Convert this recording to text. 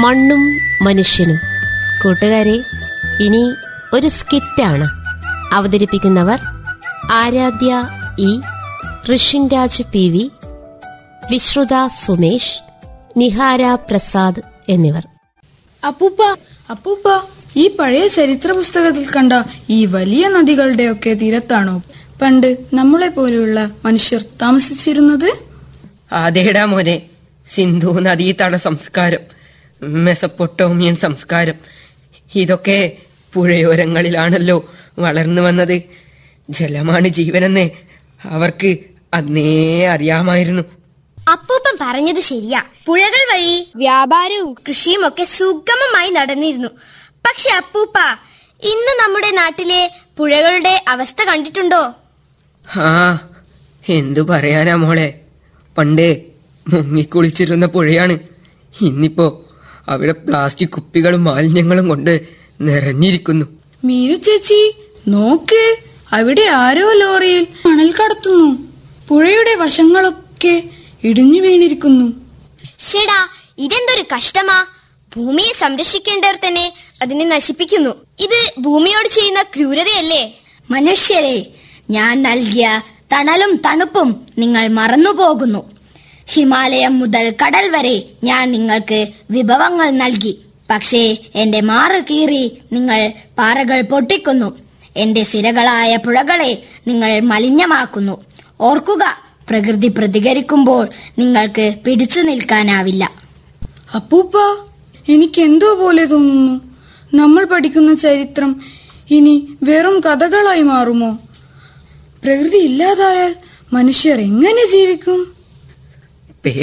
മണ്ണും മനുഷ്യനും കൂട്ടുകാരെ ഇനി ഒരു സ്കിറ്റാണ് അവതരിപ്പിക്കുന്നവർ Aradhya E Rishinraj P V Vishrutha Sumesh Nihara Prasad എന്നിവർ അപ്പൂപ്പ അപ്പൂപ്പ ഈ പഴയ ചരിത്ര പുസ്തകത്തിൽ കണ്ട ഈ വലിയ നദികളുടെയൊക്കെ തീരത്താണോ പണ്ട് നമ്മളെ പോലെയുള്ള മനുഷ്യർ താമസിച്ചിരുന്നത് അതേടാ മോനെ സിന്ധു നദീതട സംസ്കാരം മെസപ്പൊട്ടോമിയൻ സംസ്കാരം ഇതൊക്കെ പുഴയോരങ്ങളിലാണല്ലോ വളർന്നു വന്നത് ജലമാണ് ജീവനെന്ന് അവർക്ക് അന്നേ അറിയാമായിരുന്നു അപ്പൂപ്പൻ പറഞ്ഞത് ശരിയാ പുഴകൾ വഴി വ്യാപാരവും കൃഷിയും ഒക്കെ സുഗമമായി നടന്നിരുന്നു പക്ഷെ അപ്പൂപ്പ ഇന്ന് നമ്മുടെ നാട്ടിലെ പുഴകളുടെ അവസ്ഥ കണ്ടിട്ടുണ്ടോ ആ എന്തു പറയാനാ മോളെ പണ്ട് മുങ്ങിക്കുളിച്ചിരുന്ന പുഴയാണ് ഇന്നിപ്പോ അവിടെ പ്ലാസ്റ്റിക് കുപ്പികളും മാലിന്യങ്ങളും കൊണ്ട് നിറഞ്ഞിരിക്കുന്നു മീനു ചേച്ചി നോക്ക് അവിടെ ആരോ ലോറിയിൽ മണൽ കടത്തുന്നു പുഴയുടെ വശങ്ങളൊക്കെ ഇടിഞ്ഞു വീണിരിക്കുന്നു ഷെടാ ഇതെന്തൊരു കഷ്ടമാ ഭൂമിയെ സംരക്ഷിക്കേണ്ടവർ തന്നെ അതിനെ നശിപ്പിക്കുന്നു ഇത് ഭൂമിയോട് ചെയ്യുന്ന ക്രൂരതയല്ലേ മനുഷ്യരെ ഞാൻ നൽകിയ തണലും തണുപ്പും നിങ്ങൾ മറന്നുപോകുന്നു ഹിമാലയം മുതൽ കടൽ വരെ ഞാൻ നിങ്ങൾക്ക് വിഭവങ്ങൾ നൽകി പക്ഷേ എന്റെ മാറ് കീറി നിങ്ങൾ പാറകൾ പൊട്ടിക്കുന്നു എന്റെ സിരകളായ പുഴകളെ നിങ്ങൾ മലിനമാക്കുന്നു ഓർക്കുക പ്രകൃതി പ്രതികരിക്കുമ്പോൾ നിങ്ങൾക്ക് പിടിച്ചു നിൽക്കാനാവില്ല അപ്പൂപ്പ എനിക്ക് എന്തോ പോലെ തോന്നുന്നു നമ്മൾ പഠിക്കുന്ന ചരിത്രം ഇനി വെറും കഥകളായി മാറുമോ പ്രകൃതി ഇല്ലാതായാൽ മനുഷ്യർ എങ്ങനെ ജീവിക്കും